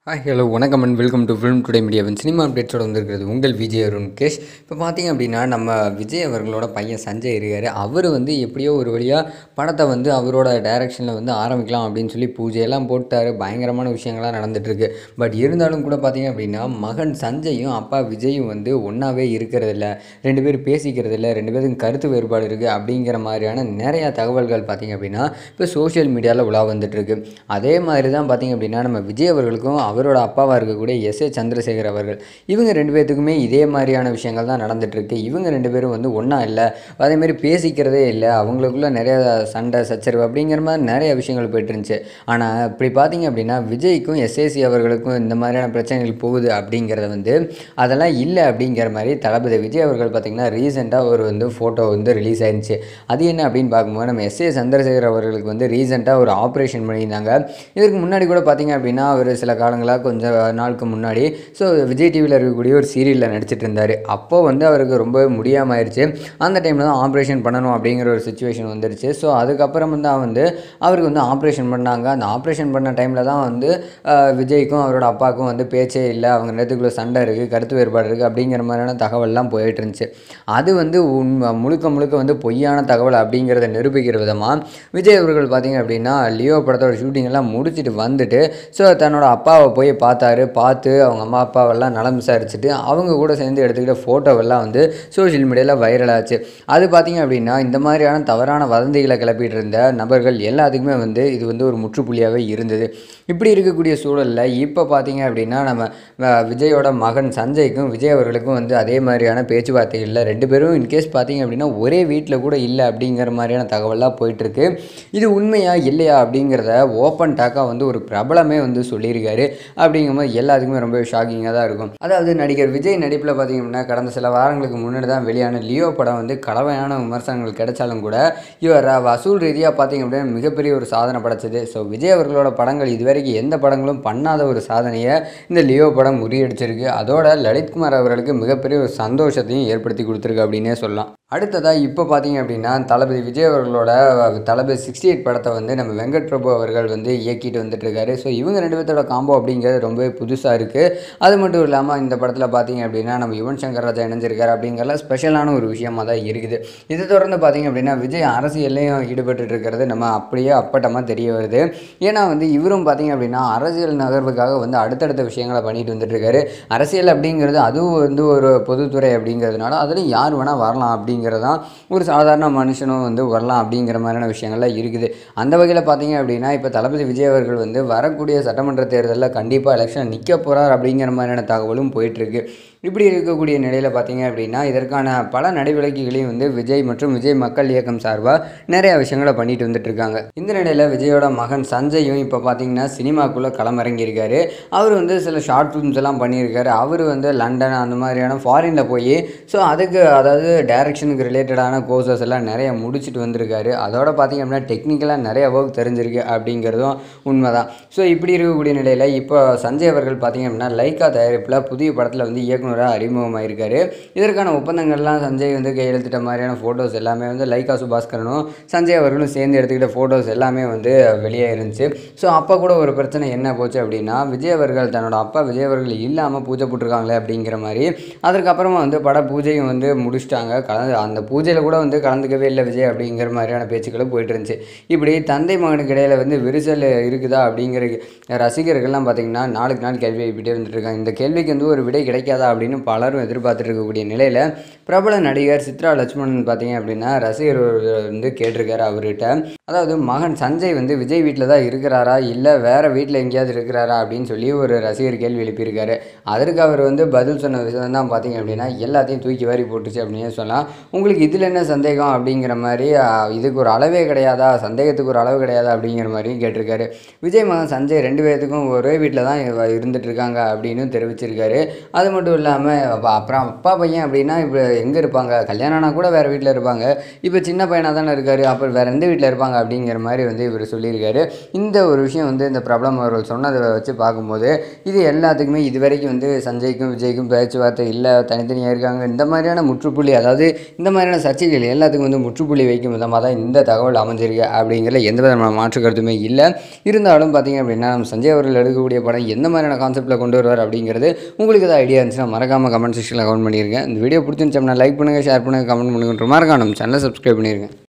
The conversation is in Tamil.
ஹாய் ஹலோ வணக்கம் and welcome to film today மீடியாவின் சினிமா அப்டேட்ஸோட வந்திருக்கிறது உங்கள் விஜய் அருண் கேஷ் இப்போ பார்த்தீங்க அப்படின்னா நம்ம விஜய் அவர்களோட பையன் சஞ்சய் இருக்கார் அவர் வந்து எப்படியோ ஒரு வழியாக படத்தை வந்து அவரோட டைரக்ஷனில் வந்து ஆரம்பிக்கலாம் அப்படின்னு சொல்லி பூஜையெல்லாம் போட்டார் பயங்கரமான விஷயங்கள்லாம் நடந்துகிட்ருக்கு பட் இருந்தாலும் கூட பார்த்தீங்க அப்படின்னா மகன் சஞ்சயும் அப்பா விஜயும் வந்து ஒன்றாவே இருக்கிறதில்ல ரெண்டு பேரும் பேசிக்கிறது இல்லை ரெண்டு பேருக்கும் கருத்து வேறுபாடு இருக்குது அப்படிங்கிற மாதிரியான நிறையா தகவல்கள் பார்த்தீங்க அப்படின்னா இப்போ சோஷியல் மீடியாவில் உலா வந்துட்டுருக்கு அதே மாதிரி தான் பார்த்தீங்க அப்படின்னா நம்ம விஜய் அவர்களுக்கும் அவரோட அப்பாவாக இருக்கக்கூடிய எஸ் ஏ சந்திரசேகர் அவர்கள் இவங்க ரெண்டு பேர்த்துக்குமே இதே மாதிரியான விஷயங்கள் தான் நடந்துட்டுருக்கு இவங்க ரெண்டு பேரும் வந்து ஒன்றா இல்லை அதேமாரி பேசிக்கிறதே இல்லை அவங்களுக்குள்ள நிறைய சண்டை சச்சரவு அப்படிங்கிற மாதிரி நிறைய விஷயங்கள் போயிட்டு இருந்துச்சு ஆனால் இப்படி பார்த்தீங்க அப்படின்னா விஜய்க்கும் எஸ்ஏசி அவர்களுக்கும் இந்த மாதிரியான பிரச்சனைகள் போகுது அப்படிங்கிறத வந்து அதெல்லாம் இல்லை அப்படிங்கிற மாதிரி தளபதி விஜய் அவர்கள் பார்த்திங்கன்னா ரீசெண்டாக ஒரு வந்து ஃபோட்டோ வந்து ரிலீஸ் ஆயிருந்துச்சு அது என்ன அப்படின்னு பார்க்கும்போது நம்ம எஸ் ஏ சந்திரசேகர் அவர்களுக்கு வந்து ரீசெண்டாக ஒரு ஆப்ரேஷன் பண்ணியிருந்தாங்க இதற்கு முன்னாடி கூட பார்த்தீங்க அப்படின்னா அவர் சில காலங்களாக கொஞ்சம் நாளுக்கு முன்னாடி ஸோ விஜய் டிவியில் இருக்கக்கூடிய ஒரு சீரியலில் நடிச்சிட்டு இருந்தார் அப்போ வந்து அவருக்கு ரொம்ப முடியாமல் ஆயிடுச்சு அந்த டைமில் தான் ஆப்ரேஷன் பண்ணணும் அப்படிங்கிற ஒரு சுச்சுவேஷன் வந்துருச்சு ஸோ அதுக்கப்புறம் தான் வந்து அவருக்கு வந்து ஆப்ரேஷன் பண்ணாங்க அந்த ஆப்ரேஷன் பண்ண டைமில் தான் வந்து ஆஹ், விஜய்க்கும் அவரோட அப்பாவுக்கும் வந்து பேச்சே இல்லை அவங்க நேரத்துக்குள்ளே சண்டை இருக்குது கருத்து வேறுபாடு இருக்குது அப்படிங்கிற மாதிரியான தகவல்லாம் போயிட்டு இருந்துச்சு அது வந்து உண்மை முழுக்க முழுக்க வந்து பொய்யான தகவல் அப்படிங்கிறத நிரூபிக்கிற விதமாக விஜய் அவர்கள் பார்த்தீங்க அப்படின்னா லியோ படத்தோட ஷூட்டிங் எல்லாம் முடிச்சுட்டு வந்துட்டு ஸோ தன்னோட அப்பாவை போய் பார்த்தாரு பார்த்து அவங்க அம்மா அப்பாவெல்லாம் நலம் விசாரிச்சுட்டு அவங்க கூட சேர்ந்து எடுத்துக்கிட்ட ஃபோட்டோவெல்லாம் வந்து சோஷியல் மீடியாவில் வைரல் ஆச்சு அது பார்த்தீங்க அப்படின்னா இந்த மாதிரியான தவறான வதந்திகளை கிளப்பிட்டு இருந்த நபர்கள் எல்லாத்துக்குமே வந்து இது வந்து ஒரு முற்றுப்புள்ளியாகவே இருந்தது இப்படி இருக்கக்கூடிய சூழலில் இப்போ பார்த்தீங்க அப்படின்னா நம்ம அஹ், விஜயோட மகன் சஞ்சய்க்கும் விஜய் அவர்களுக்கும் வந்து அதே மாதிரியான பேச்சுவார்த்தைகளில் ரெண்டு பேரும் இன்கேஸ் பார்த்தீங்க அப்படின்னா ஒரே வீட்டில் கூட இல்லை அப்படிங்கிற மாதிரியான தகவலாக போயிட்டுருக்கு இது உண்மையா இல்லையா அப்படிங்கிறத ஓப்பன் டாக்காக வந்து ஒரு பிரபலமே வந்து சொல்லியிருக்காரு அப்படிங்கும்போது எல்லாத்துக்குமே ரொம்ப ஷாக்கிங்காக தான் இருக்கும் அதாவது நடிகர் விஜய் நடிப்பில் பார்த்தீங்க அப்படின்னா கடந்த சில வாரங்களுக்கு முன்னாடி தான் வெளியான லியோ படம் வந்து கலவையான விமர்சனங்கள் கிடைச்சாலும் கூட இவர் வசூல் ரீதியாக பார்த்தீங்க அப்படின்னா மிகப்பெரிய ஒரு சாதனை படைச்சது ஸோ விஜய் அவர்களோட படங்கள் இதுவரைக்கும் எந்த படங்களும் பண்ணாத ஒரு சாதனையை இந்த லியோ படம் முறியடிச்சிருக்கு அதோட லலித்குமார் அவர்களுக்கு மிகப்பெரிய ஒரு சந்தோஷத்தையும் ஏற்படுத்தி கொடுத்துருக்கு அப்படின்னே சொல்லலாம் அடுத்ததாக இப்போ பார்த்தீங்க அப்படின்னா தளபதி விஜய் அவர்களோட தளபதி சிக்ஸ்டி எயிட் படத்தை வந்து நம்ம வெங்கட் பிரபு அவர்கள் வந்து இயக்கிட்டு வந்துட்டு இருக்காரு ஸோ இவங்க ரெண்டு பேர்த்தோட காம்போ அப்படிங்கிறது ரொம்பவே புதுசாக இருக்குது அது மட்டும் இல்லாமல் இந்த படத்தில் பார்த்தீங்க அப்படின்னா நம்ம யுவன் சங்கர் ராஜா இணைஞ்சிருக்காரு அப்படிங்கிறல ஸ்பெஷலான ஒரு விஷயமா தான் இருக்குது இதை தொடர்ந்து பார்த்தீங்க அப்படின்னா விஜய் அரசியல்லையும் ஈடுபட்டு இருக்கிறது நம்ம அப்படியே அப்பட்டமாக தெரிய வருது ஏன்னா வந்து இவரும் பார்த்தீங்க அப்படின்னா அரசியல் நகர்வுக்காக வந்து அடுத்தடுத்த விஷயங்களை பண்ணிட்டு வந்துட்டு இருக்காரு அரசியல் அப்படிங்கிறது அதுவும் வந்து ஒரு பொதுத்துறை அப்படிங்கிறதுனால அதில் யார் வேணால் வரலாம் அப்படிங்கிறதான் ஒரு சாதாரண மனுஷனும் வந்து வரலாம் அப்படிங்கிற மாதிரியான விஷயங்கள்லாம் இருக்குது அந்த வகையில் பார்த்தீங்க அப்படின்னா இப்போ தளபதி விஜய் அவர்கள் வந்து வரக்கூடிய சட்டமன்ற தேர்தலில் கண்டிப்பாக எலெக்ஷன் நிற்க போகிறார் அப்படிங்கிற மாதிரியான தகவலும் போயிட்டுருக்கு இப்படி இருக்கக்கூடிய நிலையில் பார்த்தீங்க அப்படின்னா இதற்கான பல நடவடிக்கைகளையும் வந்து விஜய் மற்றும் விஜய் மக்கள் இயக்கம் சார்பாக நிறைய விஷயங்களை பண்ணிட்டு வந்துட்டு இருக்காங்க இந்த நிலையில் விஜயோட மகன் சஞ்சயும் இப்போ பார்த்தீங்கன்னா சினிமாக்குள்ளே களமிறங்கியிருக்காரு அவர் வந்து சில ஷார்ட் ஃபிலிம்ஸ் எல்லாம் பண்ணியிருக்காரு அவர் வந்து லண்டன் அந்த மாதிரியான ஃபாரினில் போய் ஸோ அதுக்கு அதாவது டைரக்ஷனுக்கு ரிலேட்டடான கோர்சஸ் எல்லாம் நிறைய முடிச்சுட்டு வந்திருக்காரு அதோட பார்த்தீங்க அப்படின்னா டெக்னிக்கலாக நிறைய ஒர்க் தெரிஞ்சிருக்கு அப்படிங்கிறதும் உண்மைதான் ஸோ இப்படி இருக்கக்கூடிய நிலையில் இப்போ சஞ்சய் அவர்கள் பார்த்தீங்க அப்படின்னா லைக்கா தயாரிப்பில் புதிய படத்தில் வந்து இயக்குனராக அறிமுகமாயிருக்காரு இதற்கான ஒப்பந்தங்கள்லாம் சஞ்சய் வந்து கையெழுத்திட்ட மாதிரியான ஃபோட்டோஸ் எல்லாமே வந்து லைக்கா சுபாஸ்கரனும் சஞ்சய் அவர்களும் சேர்ந்து எடுத்துக்கிட்ட ஃபோட்டோஸ் எல்லாமே வந்து வெளியே இருந்துச்சு ஸோ அப்போ கூட ஒரு பிரச்சனை என்ன போச்சு அப்படின்னா விஜய் அவர்கள் தன்னோட அப்பா விஜய் அவர்கள் இல்லாமல் பூஜை போட்டிருக்காங்களே அப்படிங்கிற மாதிரி அதற்கப்புறமா வந்து பட பூஜையும் வந்து முடிச்சிட்டாங்க கலந்து அந்த பூஜையில் கூட வந்து கலந்துக்கவே இல்லை விஜய் அப்படிங்கிற மாதிரியான பேச்சுக்களும் போயிட்டு இருந்துச்சு இப்படி தந்தை மகனுக்கு இடையில வந்து விரிசல் இருக்குதா அப்படிங்கிற ரசிகர்கள்லாம் பார்த்தீங்கன்னா நாளுக்கு நாள் கேள்வி எழுப்பிட்டே வந்துட்டு இருக்காங்க இந்த கேள்விக்கு வந்து ஒரு விடை கிடைக்காதா அப்படின்னு பலரும் எதிர்பார்த்துட்டு இருக்கக்கூடிய நிலையில் பிரபல நடிகர் சித்ரா லட்சுமணன் பார்த்தீங்க அப்படின்னா ரசிகர் ஒருவர் வந்து கேட்டிருக்காரு அவர்கிட்ட அதாவது மகன் சஞ்சய் வந்து விஜய் வீட்டில் தான் இருக்கிறாரா இல்லை வேற வீட்டில் எங்கேயாவது இருக்கிறாரா அப்படின்னு சொல்லி ஒரு ரசிகர் கேள்வி எழுப்பியிருக்காரு அதற்கு அவர் வந்து பதில் சொன்ன விஷயம் தான் பார்த்தீங்க அப்படின்னா எல்லாத்தையும் தூக்கி வாரி போட்டுச்சு அப்படின்னே சொல்லலாம் உங்களுக்கு இதில் என்ன சந்தேகம் அப்படிங்கிற மாதிரி ஆ, இதுக்கு ஒரு அளவே கிடையாதா சந்தேகத்துக்கு ஒரு அளவு கிடையாதா அப்படிங்கிற மாதிரியும் கேட்டிருக்காரு விஜய் மகன் சஞ்சய் ரெண்டு பேர்த்துக்கும் ஒரே வீட்டில் தான் இவ- இருந்துட்டு இருக்காங்க அப்படின்னு தெரிவிச்சிருக்காரு அது மட்டும் இல்லாமல் அப்புறம் அப்பா பையன் அப்படின்னா இப்போ எங்கே இருப்பாங்க கல்யாணம் ஆனால் கூட வேறு வீட்டில் இருப்பாங்க இப்போ சின்ன பையனாக தானே இருக்காரு அப்புறம் வேறு எந்த வீட்டில் இருப்பாங்க அப்படிங்கிற மாதிரி வந்து இவர் சொல்லியிருக்காரு இந்த ஒரு விஷயம் வந்து இந்த பிரபலம் அவர்கள் சொன்னதை வச்சு பார்க்கும்போது இது எல்லாத்துக்குமே இது வரைக்கும் வந்து சஞ்சய்க்கும் விஜய்க்கும் பேச்சுவார்த்தை இல்லை தனித்தனியாக இருக்காங்க இந்த மாதிரியான முற்றுப்புள்ளி அதாவது இந்த மாதிரியான சர்ச்சைகள் எல்லாத்துக்கும் வந்து முற்றுப்புள்ளி வைக்கும் விதமாக தான் இந்த தகவல் அமைஞ்சிருக்கு அப்படிங்கிற எந்த விதமான மாற்று கருத்துமே இல்லை இருந்தாலும் பார்த்தீங்க அப்படின்னா நம்ம சஞ்சய் அவர்கள் எடுக்கக்கூடிய படம் எந்த மாதிரியான கான்செப்ட்டில் கொண்டு வருவார் அப்படிங்கிறது உங்களுக்கு ஏதாவது ஐடியா இருந்துச்சுன்னா மறக்காமல் கமெண்ட் செக்ஷனில் கமெண்ட் பண்ணியிருக்கேன் இந்த வீடியோ பிடிச்சிருந்துச்சோம்னா லைக் பண்ணுங்கள் ஷேர் பண்ணுங்கள் கமெண்ட் பண்ணுங்கன்ற மறக்காம நம்ம சேனலை சப்ஸ்கிரைப் பண்ணியிருக்கேன்